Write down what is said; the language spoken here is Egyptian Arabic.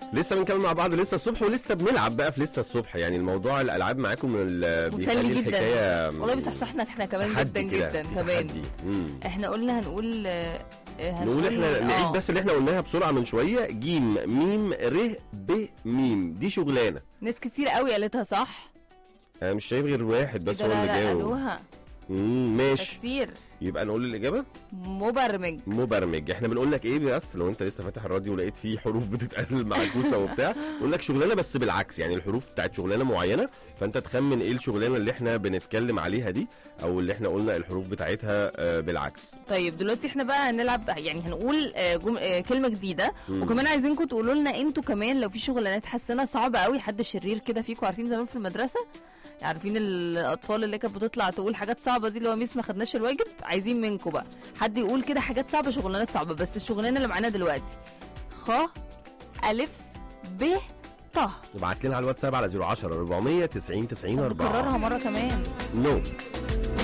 لسه بنكمل مع بعض لسه الصبح ولسه بنلعب بقى في لسه الصبح يعني الموضوع الالعاب معاكم ال- مسلي بيخلي جدا. الحكايه والله بيصحصحنا احنا كمان جدا تحدي كده، جدا في كمان تحدي. مم. احنا قلنا هنقول آه، آه، نقول احنا آه. نعيد بس اللي احنا قلناها بسرعه من شويه جيم ميم ر ب ميم دي شغلانه ناس كتير قوي قالتها صح انا مش شايف غير واحد بس إيه هو ده؟ اللي لا لا جاوب قالوها مم، ده ماشي كتير يبقى نقول الاجابه مبرمج مبرمج احنا بنقول لك ايه بس لو انت لسه فاتح الراديو ولقيت فيه حروف بتتقال معكوسه وبتاع نقول لك شغلانه بس بالعكس يعني الحروف بتاعت شغلانه معينه فانت تخمن ايه الشغلانه اللي احنا بنتكلم عليها دي او اللي احنا قلنا الحروف بتاعتها آه، بالعكس طيب دلوقتي احنا بقى هنلعب يعني هنقول آه، جم... آه، كلمه جديده مم. وكمان عايزينكم تقولوا لنا انتوا كمان لو في شغلانات حاسينها صعبه قوي حد شرير كده فيكم عارفين زمان في المدرسه عارفين الاطفال اللي كانت بتطلع تقول حاجات صعبه دي اللي هو ميس ما خدناش الواجب عايزين منكم بقى حد يقول كده حاجات صعبه شغلانات صعبه بس الشغلانه اللي معانا دلوقتي خ الف ب ط ابعت لنا على الواتساب على 010 400 90 90 طب 4 نكررها مره كمان نو